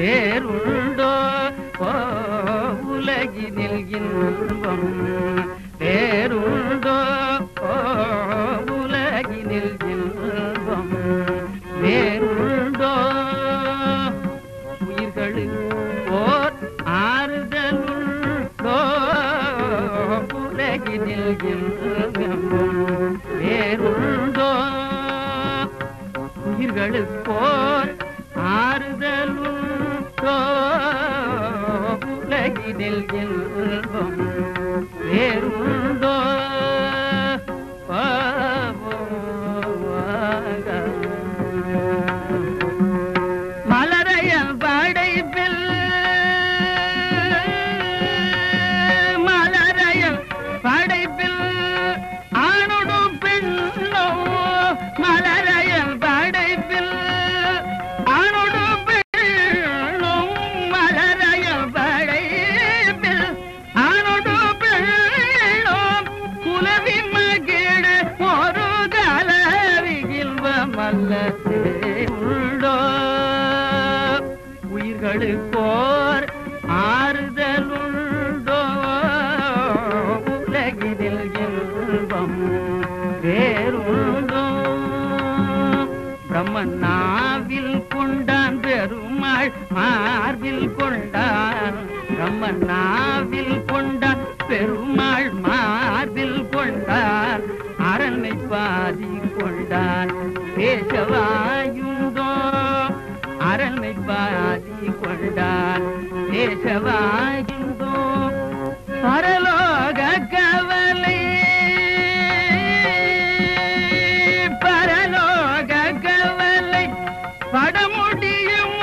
வேறுண்டோ ஓ உலகினில் இன்பம் வேறுண்டோ ஓ உலகினில் இன்பம் வேறுண்டோ உயிர்களுக்கு ஓர் ஆறுதலுண்டோ உலகினில் இன்பம் வேறுண்டோ உயிர்களுக்கோர் ஆறுதலுண்டோ உலகினில் இன்பம் வேறுண்டோ மலரைய படைப்பில் மலரைய படைப்பில் ஆணுடு பெண்ணோ மலரைய படைப்பில் ஆணுடு பெண்ணும் மலரைய படைப்பில் ஆணுடு பெண்ணும் குலவி மகிழ ஒரு கலவிகில்வமல்ல உள்ளோ உயிர்களுக்கோர் ஆறுதலுண்டோ உலகினில் இன்பம் வேறுண்டோ பிரம்மன் நாவில் கொண்டான் பெருமாள் மார்பில் கொண்டான் பிரம்மன் நாவில் கொண்டான் பெருமாள் மார்பில் கொண்டான் அரண்மை பாதி கொண்டான் பேசவாயுண்டோ அரண்மை பாதி கொண்டான் பேசவாயுண்டோ பரலோக கவலை பரலோக கவலை பட முடியும்